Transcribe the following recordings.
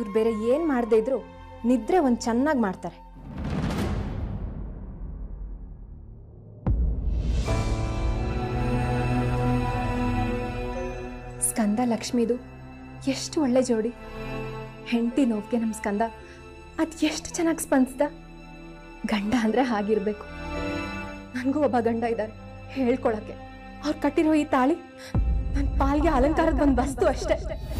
ಇವ್ರು ಬೇರೆ ಏನು ಮಾಡದೇ ಇದ್ರು ನಿದ್ರೆ ಒಂದು ಚೆನ್ನಾಗಿ ಮಾಡ್ತಾರೆ ಸ್ಕಂದ ಲಕ್ಷ್ಮಿದು ಎಷ್ಟು ಒಳ್ಳೆ ಜೋಡಿ ಹೆಂಡತಿ ನೋವಿಗೆ ನಮ್ಮ ಸ್ಕಂದ ಅದು ಎಷ್ಟು ಚೆನ್ನಾಗಿ ಸ್ಪಂದಿಸ್ದ ಗಂಡ ಅಂದರೆ ಹಾಗಿರ್ಬೇಕು ನನಗೂ ಒಬ್ಬ ಗಂಡ ಇದ್ದಾರೆ ಹೇಳ್ಕೊಳಕ್ಕೆ ಅವ್ರು ಕಟ್ಟಿರೋ ಈ ತಾಳಿ ನನ್ನ ಪಾಲ್ಗೆ ಅಲಂಕಾರದ ಒಂದು ವಸ್ತು ಅಷ್ಟೇ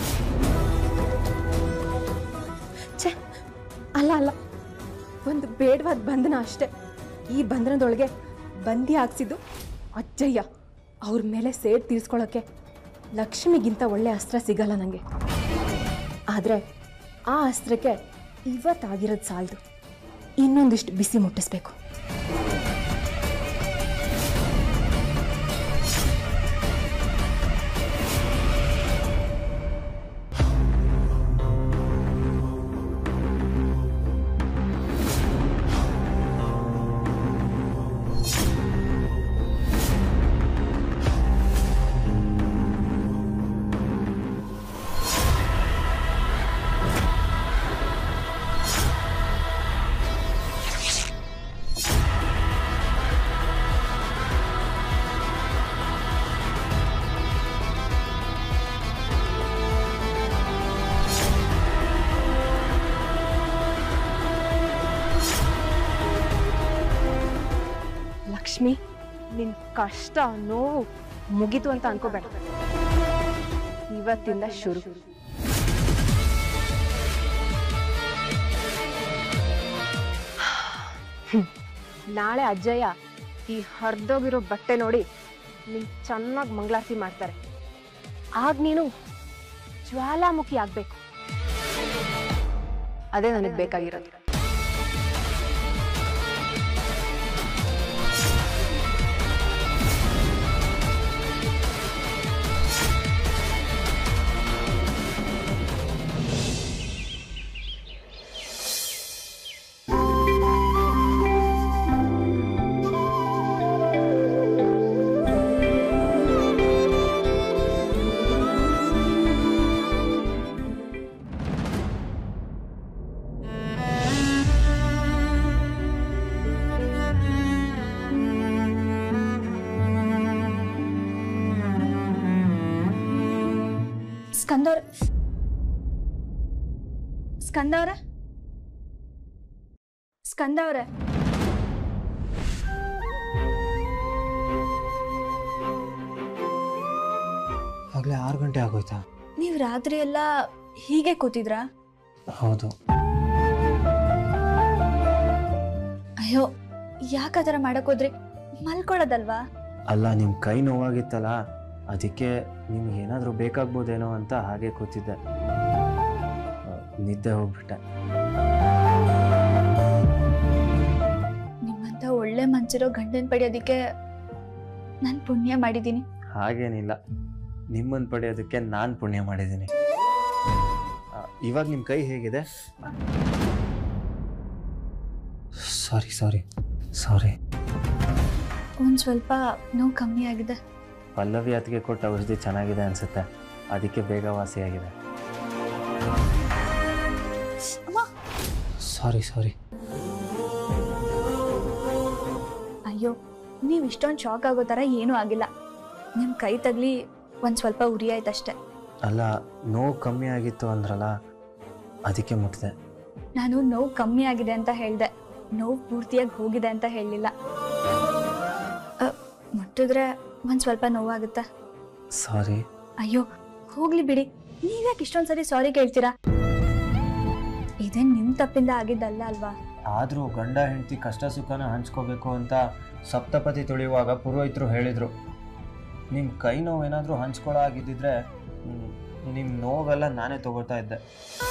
ಛೆ ಅಲ್ಲ ಅಲ್ಲ ಒಂದು ಬೇಡವಾದ ಬಂಧನ ಅಷ್ಟೇ ಈ ಬಂಧನದೊಳಗೆ ಬಂದಿ ಹಾಕ್ಸಿದ್ದು ಅಜ್ಜಯ್ಯ ಅವ್ರ ಮೇಲೆ ಸೇಡ್ ತೀರ್ಸ್ಕೊಳ್ಳೋಕ್ಕೆ ಲಕ್ಷ್ಮಿಗಿಂತ ಒಳ್ಳೆ ಅಸ್ತ್ರ ಸಿಗಲ್ಲ ನನಗೆ ಆದರೆ ಆ ಅಸ್ತ್ರಕ್ಕೆ ಇವತ್ತಾಗಿರೋದು ಸಾಲದು ಇನ್ನೊಂದಿಷ್ಟು ಬಿಸಿ ಮುಟ್ಟಿಸ್ಬೇಕು ಲಕ್ಷ್ಮಿ ನಿನ್ ಕಷ್ಟ ನೋವು ಮುಗಿತು ಅಂತ ಅನ್ಕೋಬೇಡ ಇವತ್ತಿಂದ ಶುರು ಹ್ಮ್. ನಾಳೆ ಅಜ್ಜಯ್ಯ ಈ ಹರಿದೋಗಿರೋ ಬಟ್ಟೆ ನೋಡಿ ನಿನ್ ಚೆನ್ನಾಗಿ ಮಂಗಳಾರತಿ ಮಾಡ್ತಾರೆ ಆಗ ನೀನು ಜ್ವಾಲಾಮುಖಿ ಆಗ್ಬೇಕು ಅದೇ ನನಗೆ ಬೇಕಾಗಿರೋದು ಸ್ಕಂದವ್ರ ಸ್ಕಂದವ್ರ ಸ್ಕಂದವ್ರ ಆಗಲೇ ಆರು ಗಂಟೆ ಆಗೋಯ್ತಾ ನೀವು ರಾತ್ರಿ ಎಲ್ಲ ಹೀಗೆ ಕೂತಿದ್ರಾ ಹೌದು ಅಯ್ಯೋ ಯಾಕೆ ಆ ಥರ ಮಾಡಕ್ ಹೋದ್ರಿ ಮಲ್ಕೊಳ್ಳೋದಲ್ವಾ ಅಲ್ಲ ನಿಮ್ಮ ಕೈ ನೋವಾಗಿತ್ತಲ್ಲ ಅದಕ್ಕೆ ನಿಮ್ಗೆ ಏನಾದರೂ ಬೇಕಾಗ್ಬೋದೇನೋ ಅಂತ ಹಾಗೆ ಕೂತಿದ್ದೆ ಆ, ನಿದ್ದೆ ಹೋಗ್ಬಿಟ್ಟೆ ನಿಮ್ಮಂತ ಒಳ್ಳೆ ಮನ್ಸಿರೋ ಗಂಡನ ಪಡೆಯೋದಕ್ಕೆ ನಾನು ಪುಣ್ಯ ಮಾಡಿದ್ದೀನಿ ಹಾಗೇನಿಲ್ಲ ನಿಮ್ಮನ್ನು ಪಡೆಯೋದಕ್ಕೆ ನಾನು ಪುಣ್ಯ ಮಾಡಿದ್ದೀನಿ ಆ, ಇವಾಗ ನಿಮ್ಮ ಕೈ ಹೇಗಿದೆ ಸಾರಿ ಸಾರಿ ಸಾರಿ ಒಂದು ಸ್ವಲ್ಪ ನೋವು ಕಮ್ಮಿ ಆಗಿದೆ ಪಲ್ಲವಿ ಅತ್ತಿಗೆ ಕೊಟ್ಟ ಔಷಧಿ ಚೆನ್ನಾಗಿದೆ ಅನಿಸುತ್ತೆ ಅದಕ್ಕೆ ಬೇಗ ವಾಸಿಯಾಗಿದೆ ಅಮ್ಮ ಸಾರಿ ಸಾರಿ ಅಯ್ಯೋ ನೀವು ಇಷ್ಟೊಂದು ಶಾಕ್ ಆಗೋ ಥರ ಏನೂ ಆಗಿಲ್ಲ ನಿಮ್ಮ ಕೈ ತಗಲಿ ಒಂದು ಸ್ವಲ್ಪ ಉರಿ ಆಯ್ತಷ್ಟೆ ಅಲ್ಲ ನೋವು ಕಮ್ಮಿ ಆಗಿತ್ತು ಅಂದ್ರಲ್ಲ ಅದಕ್ಕೆ ಮುಟ್ಟಿದೆ ನಾನು ನೋವು ಕಮ್ಮಿ ಆಗಿದೆ ಅಂತ ಹೇಳಿದೆ ನೋವು ಪೂರ್ತಿಯಾಗಿ ಹೋಗಿದೆ ಅಂತ ಹೇಳಲಿಲ್ಲ ಮುಟ್ಟಿದ್ರೆ ಒಂದು ಸ್ವಲ್ಪ ನೋವಾಗುತ್ತೆ ಸಾರಿ ಅಯ್ಯೋ ಹೋಗ್ಲಿ ಬಿಡಿ ನೀವ್ಯಾಕೆ ಇಷ್ಟೊಂದು ಸರಿ ಸಾರಿ ಕೇಳ್ತೀರಾ ಇದೇನು ನಿಮ್ಮ ತಪ್ಪಿಂದ ಆಗಿದ್ದಲ್ಲ ಅಲ್ವಾ ಆದರೂ ಗಂಡ ಹೆಂಡತಿ ಕಷ್ಟ ಸುಖನ ಹಂಚ್ಕೋಬೇಕು ಅಂತ ಸಪ್ತಪದಿ ತುಳಿಯುವಾಗ ಪುರೋಹಿತರು ಹೇಳಿದರು ನಿಮ್ಮ ಕೈ ನೋವು ಏನಾದರೂ ಹಂಚ್ಕೊಳ್ಳೋ ಆಗಿದ್ದಿದ್ರೆ ನಿಮ್ಮ ನೋವೆಲ್ಲ ನಾನೇ ತಗೋತಾ ಇದ್ದೆ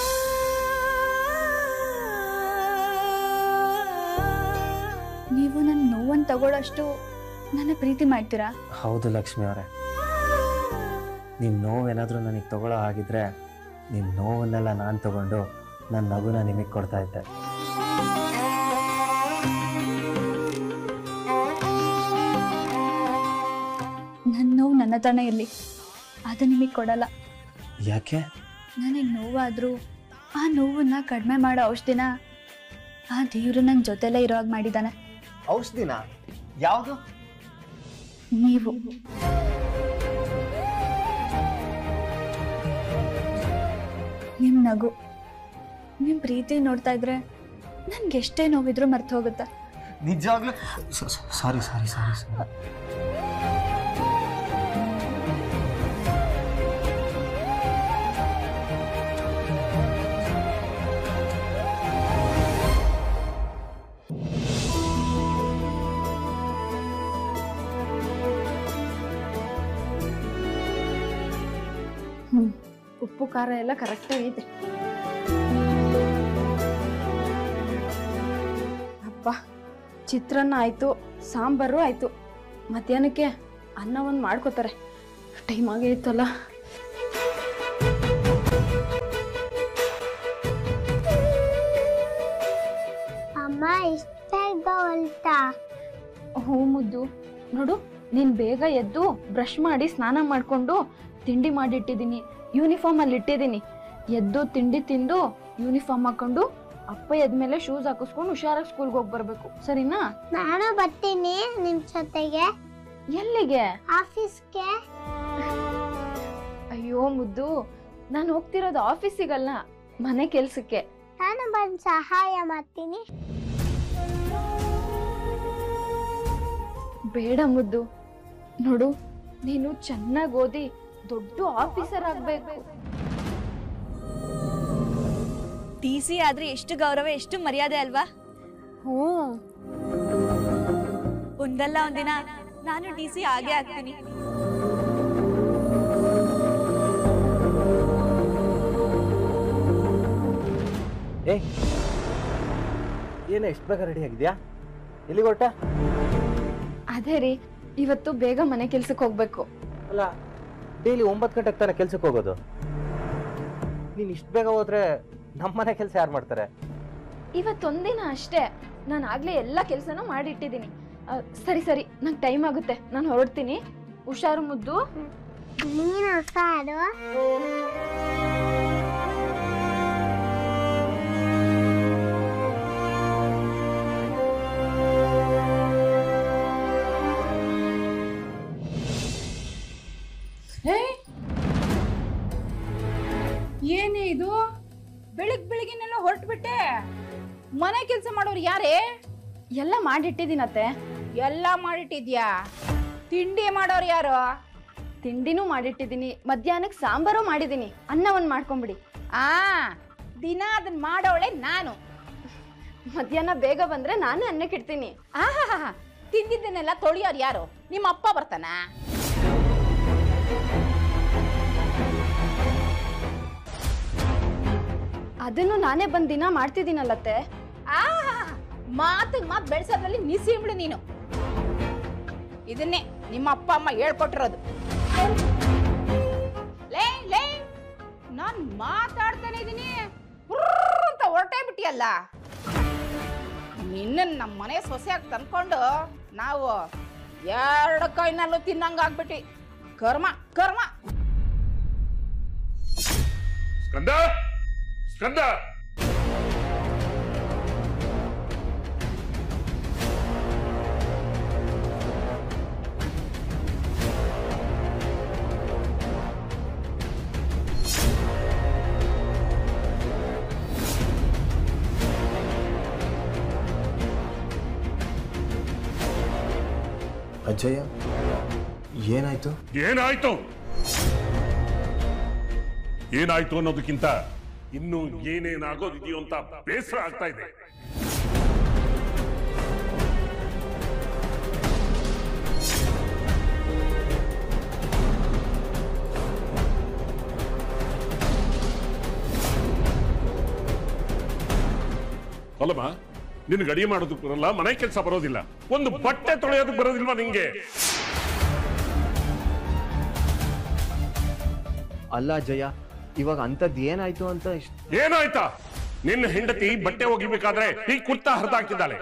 ನೀವು ನನ್ನ ನೋವನ್ನು ತಗೊಳ್ಳೋಷ್ಟು ನನ್ನ ಪ್ರೀತಿ ಮಾಡ್ತೀರಾ ಹೌದು ಲಕ್ಷ್ಮಿ ಅವರೇ ನಿಮ್ಮ ನೋವೇನಾದರೂ ನನಗೆ ತಗೊಳ್ಳೋ ಆಗಿದ್ರೆ ನಿಮ್ಮ ನೋವನ್ನೆಲ್ಲ ನಾನು ತಗೊಂಡು ನನ್ನ ನಗುನ ನಿಮಗೆ ಕೊಡ್ತಾ ಇದ್ದೆ ನನ್ನ ನೋವು ನನ್ನ ಹತ್ರನೇ ಇರಲಿ ಅದು ನಿಮಗೆ ಕೊಡಲ್ಲ ಯಾಕೆ ನನಗೆ ನೋವಾದರೂ ಆ ನೋವನ್ನ ಕಡಿಮೆ ಮಾಡೋ ಔಷಧಿನ ಆ ದೇವ್ರು ನನ್ನ ಜೊತೆಲೇ ಇರೋ ಹಾಗೆ ಮಾಡಿದ್ದಾನೆ ಔಷಧಿನ ಯಾವುದು ನೀವು ನಿಮ್ ನಗು ನಿಮ್ ಪ್ರೀತಿ ನೋಡ್ತಾ ಇದ್ರೆ ನನ್ಗೆ ಎಷ್ಟೇ ನೋವಿದ್ರು ಮರ್ತು ಹೋಗುತ್ತೆ ನಿಜವಾಗ್ಲೂ ಸಾರಿ ಸಾರಿ ಸಾರಿ ಸಾರಿ ಹ್ಮ್ ಉಪ್ಪು ಖಾರ ಎಲ್ಲ ಕರೆಕ್ಟಾಗಿ ಐತೆ ಅಪ್ಪ ಚಿತ್ರಾನ್ನ ಆಯ್ತು ಸಾಂಬಾರು ಆಯ್ತು ಮಧ್ಯಾಹ್ನಕ್ಕೆ ಅನ್ನ ಒಂದು ಮಾಡ್ಕೋತಾರೆ ಟೈಮ್ ಆಗೈತಲ್ಲ ಅಮ್ಮ ಇಷ್ಟ ಬೇಗ ಹೊಲ್ತಾ ಹ್ಞೂ ಮುದ್ದು ನೋಡು ನೀನು ಬೇಗ ಎದ್ದು ಬ್ರಷ್ ಮಾಡಿ ಸ್ನಾನ ಮಾಡಿಕೊಂಡು ತಿಂಡಿ ಮಾಡಿಟ್ಟಿದ್ದೀನಿ ಯೂನಿಫಾರ್ಮ್ ಅಲ್ಲಿ ಇಟ್ಟಿದ್ದೀನಿ ಎದ್ದು ತಿಂಡಿ ತಿಂದು ಯೂನಿಫಾರ್ಮ್ ಹಾಕೊಂಡು ಅಪ್ಪ ಎದ್ಮೇಲೆ ಶೂಸ್ ಹಾಕಿಸ್ಕೊಂಡು ಹುಷಾರಾಗಿ ಸ್ಕೂಲ್ಗೆ ಹೋಗಿ ಬರಬೇಕು ಸರಿನಾ ನಾನು ಬರ್ತೀನಿ ನಿಮ್ ಜೊತೆಗೆ ಎಲ್ಲಿಗೆ ಆಫೀಸ್ಗೆ ಅಯ್ಯೋ ಮುದ್ದು ನಾನು ಹೋಗ್ತಿರೋದು ಆಫೀಸಿಗಲ್ಲ ಮನೆ ಕೆಲ್ಸಕ್ಕೆ ನಾನು ಬಂದು ಸಹಾಯ ಮಾಡ್ತೀನಿ ಬೇಡ ಮುದ್ದು ನೋಡು ನೀನು ಚೆನ್ನಾಗಿ ಓದಿ ದೊಡ್ಡ ಆಫೀಸರ್ ಆಗ್ಬೇಕು ಟಿ ಸಿ ಆದ್ರೆ ಎಷ್ಟು ಗೌರವ ಎಷ್ಟು ಮರ್ಯಾದೆ ಅಲ್ವಾ ಹ್ಞೂ ಒಂದಲ್ಲ ಒಂದಿನ ನಾನು ಟಿ ಸಿ ಆಗೇ ಆಗ್ತೀನಿ ಏಯ್ ಏನು ಎಷ್ಟು ಬೇಗ ರೆಡಿ ಆಗಿದ್ಯಾ ಎಲ್ಲಿಗೆ ಹೊರಟ ಅದೇ ರೀ ಇವತ್ತು ಬೇಗ ಮನೆ ಕೆಲ್ಸಕ್ಕೆ ಹೋಗ್ಬೇಕು ಅಲ್ಲ ಡೈಲಿ ಒಂಬತ್ತು ಗಂಟೆಗೆ ತಾನೇ ಕೆಲ್ಸಕ್ಕೆ ಹೋಗೋದು ನೀನು ಇಷ್ಟು ಬೇಗ ಹೋದ್ರೆ ನಮ್ಮನೆ ಕೆಲಸ ಯಾರು ಮಾಡ್ತಾರೆ ಇವತ್ತೊಂದಿನ ಅಷ್ಟೇ ನಾನು ಆಗ್ಲೇ ಎಲ್ಲ ಕೆಲಸನೂ ಮಾಡಿಟ್ಟಿದ್ದೀನಿ ಆ, ಸರಿ ಸರಿ ನಂಗೆ ಟೈಮ್ ಆಗುತ್ತೆ ನಾನು ಹೊರಡ್ತೀನಿ ಹುಷಾರು ಮುದ್ದು ನೀನು ಹುಷಾರು ಏನೇ ಇದು ಬೆಳಿಗ್ ಬೆಳಿಗ್ಗೆನೆಲ್ಲ ಹೊರಟ್ಬಿಟ್ಟೆ ಮನೆ ಕೆಲಸ ಮಾಡೋರು ಯಾರೇ ಎಲ್ಲ ಮಾಡಿಟ್ಟಿದ್ದೀನತ್ತೆ ಎಲ್ಲ ಮಾಡಿಟ್ಟಿದ್ಯಾ ತಿಂಡಿ ಮಾಡೋರು ಯಾರು ತಿಂಡಿನೂ ಮಾಡಿಟ್ಟಿದ್ದೀನಿ ಮಧ್ಯಾಹ್ನಕ್ಕೆ ಸಾಂಬಾರು ಮಾಡಿದ್ದೀನಿ ಅನ್ನ ಒಂದು ಮಾಡ್ಕೊಂಬಿಡಿ ಆ ದಿನ ಅದನ್ನ ಮಾಡೋಳೆ ನಾನು ಮಧ್ಯಾಹ್ನ ಬೇಗ ಬಂದ್ರೆ ನಾನು ಅನ್ನಕ್ಕೆ ಇಡ್ತೀನಿ ಆಹಾ ತಿಂದಿದ್ದನ್ನೆಲ್ಲ ತೊಳಿಯೋರು ಯಾರು ನಿಮ್ಮ ಅಪ್ಪ ಬರ್ತಾನ ಅದನ್ನು ನಾನೇ ಬಂದ್ ದಿನ ಮಾಡ್ತಿದ್ದೀನಲ್ಲತ್ತೆ ಆಹಾ ಮಾತಿಗೆ ಮಾತು ಬೆಳೆಸೋದ್ರಲ್ಲಿ ನಿಸಿಂಬಿಡು ನೀನು ಇದನ್ನೇ ನಿಮ್ಮ ಅಪ್ಪ ಅಮ್ಮ ಹೇಳ್ಕೊಟ್ಟಿರೋದು ಲೇ ಲೇ ನಾನು ಮಾತಾಡ್ತಾನೆ ಇದೀನಿ ಹುರ್ರ್ ಅಂತ ಹೊರಟೇ ಬಿಟ್ಟಿಯಲ್ಲ ನಿನ್ನನ್ನು ನಮ್ಮ ಮನೆ ಸೊಸೆಯಾಗಿ ತಂದ್ಕೊಂಡು ನಾವು ಎರಡು ಕೈನಲ್ಲೂ ತಿನ್ನಂಗಾಗ್ಬಿಟ್ಟಿ ಕರ್ಮ ಕರ್ಮ ಸ್ಕಂದ ಸ್ಕಂದ ಅಜ್ಜಯ್ಯ ಏನಾಯ್ತು ಏನಾಯ್ತು ಏನಾಯ್ತು ಅನ್ನೋದಕ್ಕಿಂತ ಇನ್ನು ಏನೇನಾಗೋದಿದೆಯೋ ಅಂತ ಬೇಸರ ಆಗ್ತಾ ಇದೆ ಅಲ್ಲಮ್ಮ ನಿನ್ಗೆ ಅಡಿಗೆ ಮಾಡೋದಕ್ಕೆ ಬರಲ್ಲ ಮನೆ ಕೆಲಸ ಬರೋದಿಲ್ಲ ಒಂದು ಬಟ್ಟೆ ತೊಳೆಯೋದಕ್ಕೆ ಬರೋದಿಲ್ವಾ ನಿಂಗೆ ಅಲ್ಲ ಅಜ್ಜಯ್ಯ ಇವಾಗ ಅಂಥದ್ದು ಏನಾಯ್ತು ಅಂತ ಇಷ್ಟ ಏನಾಯ್ತಾ ನಿನ್ನ ಹೆಂಡತಿ ಬಟ್ಟೆ ಒಗಿಬೇಕಾದ್ರೆ ಈ ಕುರ್ತಾ ಹರಿದಾಕಿದ್ದಾಳೆ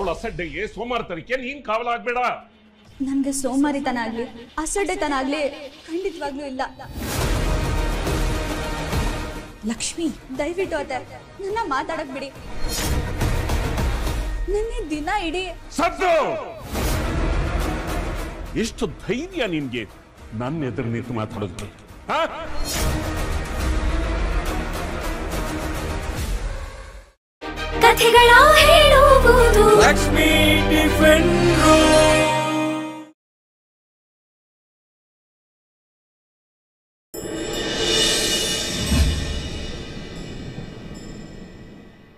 ಅವಳ ಅಸಡ್ಡೆಗೆ ಸೋಮಾರತನಕ್ಕೆ ನೀನ್ ಕಾವಲಾಗ್ಬೇಡ ನನಗೆ ಸೋಮಾರಿತನ ಆಗ್ಲಿ ಅಸಡ್ಡೆತನ ಆಗ್ಲಿ ಖಂಡಿತವಾಗ್ಲೂ ಇಲ್ಲ ಲಕ್ಷ್ಮಿ ದಯವಿಟ್ಟು ಅತ್ತೆ ನನ್ನ ಮಾತಾಡಕ್ ಬಿಡಿ ನನಗೆ ದಿನ ಇಡೀ ಸದ್ದು ಎಷ್ಟು ಧೈರ್ಯ ನಿನ್ಗೆ ನನ್ನ ಎದುರು ನಿಂತು ಮಾತಾಡೋದು ಹಾ? ಕಥೆಗಳ ಹೇಳುವುದು ಲಕ್ಷ್ಮೀ ಟಿಫಿನ್ ರೂಮ್